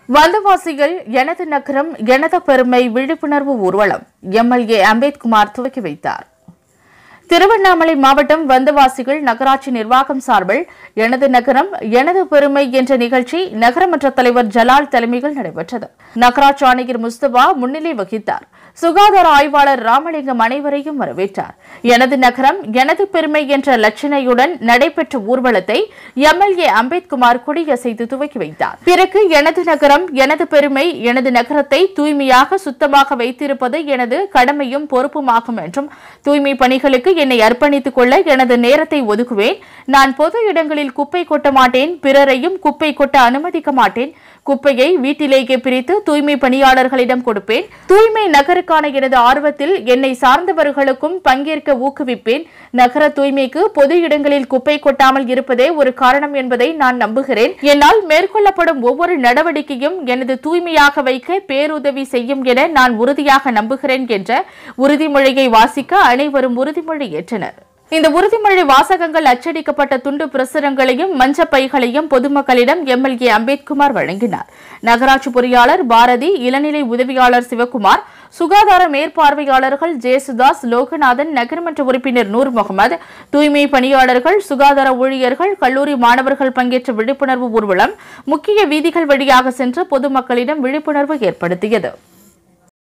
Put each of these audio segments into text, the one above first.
வந்தவாசியில் எனது நகரம் எனது பெருமை விழிப்புணர்வு ஊர்வலம் எம்எல்ஏ அம்பேத்குமார் துவக்கி வைத்தார் திருவண்ணாமலை மாவட்டம் வந்தவாசிகள் நகராட்சி நிர்வாகம் சார்பில் எனது நகரம் எனது பெருமை என்ற நிகழ்ச்சி நகரமன்ற தலைவர் ஜலால் தலைமையில் நடைபெற்றது நகராட்சி ஆணையர் முஸ்தபா முன்னிலை வகித்தார் சுகாதார ஆய்வாளர் ராமலிங்கம் அனைவரையும் வரவேற்றார் எனது நகரம் எனது பெருமை என்ற லட்சணையுடன் நடைபெற்ற ஊர்வலத்தை எம்எல்ஏ அம்பேத்குமார் கொடியசைத்து துவக்கி வைத்தார் பிறகு எனது நகரம் எனது பெருமை எனது நகரத்தை தூய்மையாக சுத்தமாக வைத்திருப்பது எனது கடமையும் பொறுப்புமாகும் என்றும் தூய்மை பணிகளுக்கு என்னை அர்ப்பணித்துக் கொள்ள எனது நேரத்தை ஒதுக்குவேன் நான் பொது இடங்களில் குப்பை கொட்ட மாட்டேன் பிறரையும் குப்பை கொட்ட அனுமதிக்க மாட்டேன் குப்பையை வீட்டிலேயே பிரித்து தூய்மை பணியாளர்களிடம் கொடுப்பேன் தூய்மை நகருக்கான எனது ஆர்வத்தில் என்னை சார்ந்தவர்களுக்கும் பங்கேற்க ஊக்குவிப்பேன் நகர தூய்மைக்கு பொது இடங்களில் குப்பை கொட்டாமல் இருப்பதே ஒரு காரணம் என்பதை நான் நம்புகிறேன் என்னால் மேற்கொள்ளப்படும் ஒவ்வொரு நடவடிக்கையும் எனது தூய்மையாக வைக்க பேருதவி செய்யும் என நான் உறுதியாக நம்புகிறேன் என்ற உறுதிமொழியை வாசிக்க அனைவரும் உறுதிமொழி ஏற்றனர் இந்த உறுதிமொழி வாசகங்கள் அச்சடிக்கப்பட்ட துண்டு பிரசுரங்களையும் மஞ்ச பைகளையும் பொதுமக்களிடம் எம்எல்ஏ அம்பேத்குமார் வழங்கினார் நகராட்சி பொறியாளர் பாரதி இளநிலை உதவியாளர் சிவகுமார் சுகாதார மேற்பார்வையாளர்கள் ஜேசுதாஸ் லோகநாதன் நகர்மன்ற உறுப்பினர் நூர் முகமது தூய்மை பணியாளர்கள் சுகாதார ஊழியர்கள் கல்லூரி மாணவர்கள் பங்கேற்ற விழிப்புணர்வு ஊர்வலம் முக்கிய வீதிகள் வழியாக சென்று பொதுமக்களிடம் விழிப்புணர்வு ஏற்படுத்தியது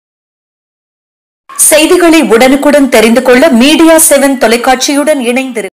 செய்திகளை உடனுக்குடன் தெரிந்து கொள்ள மீடியா செவன் தொலைக்காட்சியுடன் இணைந்திரு